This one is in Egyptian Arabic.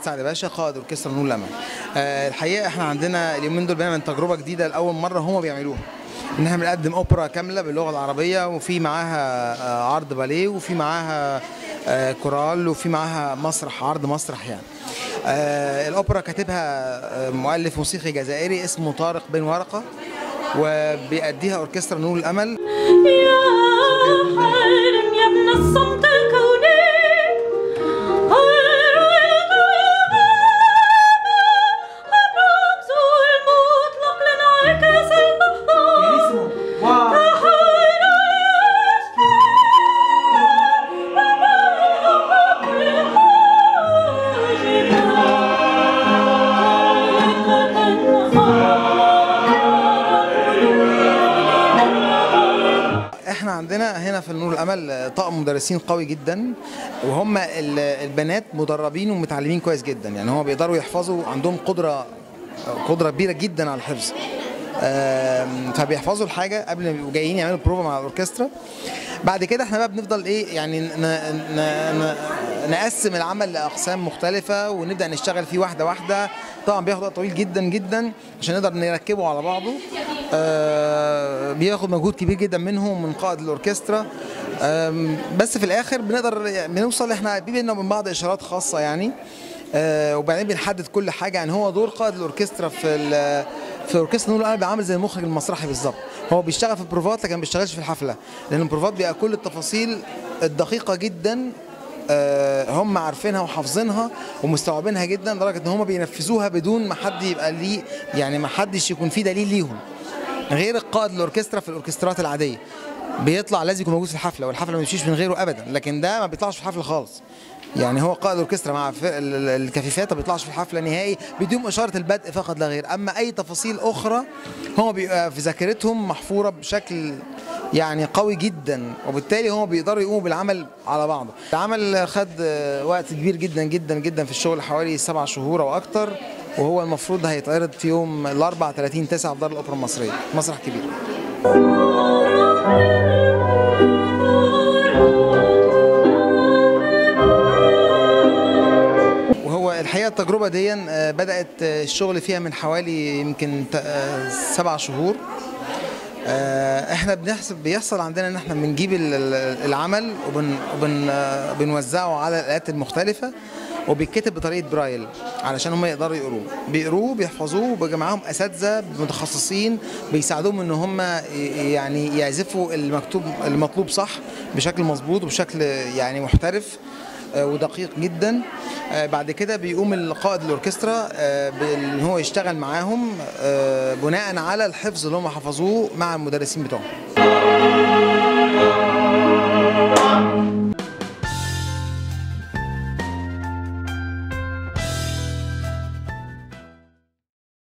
سعد باشا قائد اوركسترا نور الامل آه، الحقيقه احنا عندنا اليومين دول بنعمل تجربه جديده لاول مره هم بيعملوها ان احنا بنقدم اوبرا كامله باللغه العربيه وفي معاها آه، عرض باليه وفي معاها آه، كورال وفي معاها مسرح عرض مسرح يعني آه، الاوبرا كاتبها آه، مؤلف موسيقي جزائري اسمه طارق بن ورقه وبيأديها اوركسترا نور الامل يا حلم يا ابن الصمت الكوني الرمز المطلق لانعكاس البحار احنا عندنا هنا في النور الامل طاقم مدرسين قوي جدا وهم ال- البنات مدربين ومتعلمين كويس جدا يعني هم بيقدروا يحفظوا عندهم قدره قدره كبيره جدا على الحفظ آم، فبيحفظوا الحاجه قبل ما بيبقوا جايين يعملوا بروفا مع الاوركسترا بعد كده احنا بقى بنفضل ايه يعني ن ن ن نقسم العمل لاقسام مختلفه ونبدا نشتغل فيه واحده واحده طبعا بياخد وقت طويل جدا جدا عشان نقدر نركبه على بعضه آه، بياخد مجهود كبير جدا منهم من قائد الاوركسترا آم، بس في الاخر بنقدر يعني بنوصل احنا في بينا وبين بعض اشارات خاصه يعني آه، وبعدين بنحدد كل حاجه يعني هو دور قائد الاوركسترا في ال- في اوركسترا نور الامل عامل زي المخرج المسرحي بالظبط هو بيشتغل في البروفات لكن ما بيشتغلش في الحفله لان البروفات بيبقى كل التفاصيل الدقيقه جدا آه، هم عارفينها وحافظينها ومستوعبينها جدا لدرجه ان هم بينفذوها بدون ما حد يبقى ليه يعني ما حدش يكون في دليل ليهم غير القائد الاوركسترا في الاوركسترات العاديه بيطلع لازم يكون موجود في الحفله والحفله ما بيمشيش من غيره ابدا لكن ده ما بيطلعش في الحفله خالص يعني هو قائد الاوركسترا مع ف- ال- ال- الكفيفات ما بيطلعش في الحفله نهائي بدون اشاره البدء فقط لا غير اما اي تفاصيل اخرى هم بيبقى في ذاكرتهم محفوره بشكل يعني قوي جدا وبالتالي هم بيقدروا يقوموا بالعمل على بعضه العمل خد آه، وقت كبير جدا جدا جدا في الشغل حوالي سبع شهور او اكتر وهو المفروض هيتعرض في يوم الاربع 30 9 في دار الاوبرا المصريه مسرح كبير وهو الحقيقه التجربه دي آه، بدات آه، الشغل فيها من حوالي يمكن ت- آه، سبع شهور آه، احنا بنحسب بيحصل عندنا ان احنا بنجيب ال- ال- العمل وبن وبن آه، بنوزعه على الالات المختلفه وبيتكتب بطريقه برايل علشان هم يقدروا يقروه بيقروه بيحفظوه وبيبقى معاهم اساتذه متخصصين بيساعدوهم ان هم ي- يعني يعزفوا المكتوب المطلوب صح بشكل مظبوط وبشكل يعني محترف آه، ودقيق جدا آه، بعد كده بيقوم القائد الاوركسترا آه، بان هو يشتغل معاهم آه، بناء على الحفظ اللي هم حفظوه مع المدرسين بتوعهم